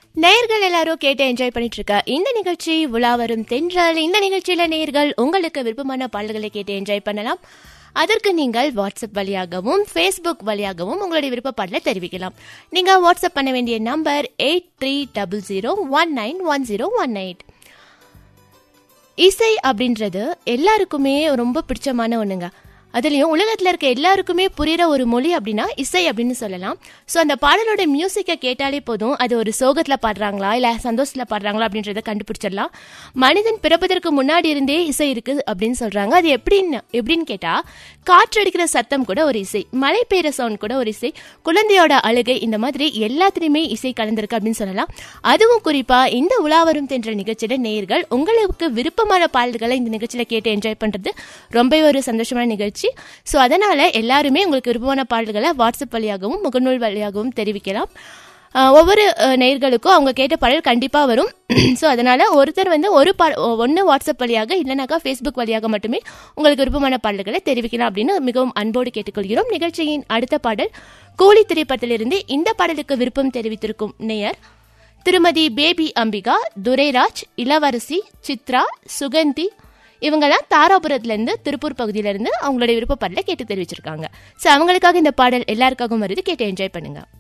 நேயர்கள் எல்லாரும் கேட்டு என்ஜாய் பண்ணிட்டு இருக்க இந்த நிகழ்ச்சி உலா வரும் தென்றல் இந்த நிகழ்ச்சியில நேயர்கள் உங்களுக்கு விருப்பமான பாடல்களை கேட்டு என்ஜாய் பண்ணலாம் அதற்கு நீங்கள் வாட்ஸ்அப் வழியாகவும் ஃபேஸ்புக் வழியாகவும் உங்களுடைய விருப்ப பாடலை தெரிவிக்கலாம் நீங்க வாட்ஸ்அப் பண்ண வேண்டிய number eight three double zero one nine one zero one eight இசை அப்படின்றது எல்லாருக்குமே ரொம்ப பிடிச்சமான ஒண்ணுங்க அதுலயும் உலகத்துல இருக்க எல்லாருக்குமே புரியுற ஒரு மொழி அப்படின்னா இசை அப்படின்னு சொல்லலாம் ஸோ அந்த பாடலோட மியூசிக்கை கேட்டாலே போதும் அது ஒரு சோகத்துல பாடுறாங்களா இல்ல சந்தோஷத்துல பாடுறாங்களா அப்படின்றத கண்டுபிடிச்சிடலாம் மனிதன் பிறப்பதற்கு முன்னாடி இருந்தே இசை இருக்கு அப்படின்னு சொல்றாங்க அது எப்படின்னு எப்படின்னு கேட்டா காற்றடிக்கிற சத்தம் கூட ஒரு இசை மழை பெய்யுற சவுண்ட் கூட ஒரு இசை குழந்தையோட அழுகை இந்த மாதிரி எல்லாத்துலயுமே இசை கலந்திருக்கு அப்படின்னு சொல்லலாம் அதுவும் குறிப்பா இந்த உலாவரும் தென்ற நிகழ்ச்சியில நேயர்கள் உங்களுக்கு விருப்பமான பாடல்களை இந்த நிகழ்ச்சியில கேட்டு என்ஜாய் பண்றது ரொம்பவே ஒரு சந்தோஷமான நிகழ்ச்சி ஸோ அதனால எல்லாருமே உங்களுக்கு விருப்பமான பாடல்களை வாட்ஸ்அப் வழியாகவும் முகநூல் வழியாகவும் தெரிவிக்கலாம் ஆஹ் ஒவ்வொரு அஹ், நேயர்களுக்கும் அவங்க கேட்ட பாடல் கண்டிப்பாக வரும் ஸோ அதனால ஒருத்தர் வந்து ஒரு பா ஒன்று வாட்ஸ்அப் வழியாக இல்லைனாக்கா ஃபேஸ்புக் வழியாக மட்டுமே உங்களுக்கு விருப்பமான பாடல்களை தெரிவிக்கலாம் அப்படின்னு மிகவும் அன்போடு கேட்டுக்கொள்கிறோம் நிகழ்ச்சியின் அடுத்த பாடல் கூலி திரைப்படத்திலிருந்து இந்த பாடலுக்கு விருப்பம் தெரிவித்திருக்கும் நேயர் திருமதி பேபி அம்பிகா துரைராஜ் இளவரசி சித்ரா சுகந்தி இவங்கெல்லாம் தாராபுரத்துல இருந்து திருப்பூர் பகுதியில இருந்து அவங்களுடைய விருப்ப பாடலை கேட்டு தெரிவிச்சிருக்காங்க ஸோ அவங்களுக்காக இந்த பாடல் எல்லாருக்காகவும் வருது கேட்டு என்ஜாய் பண்ணுங்க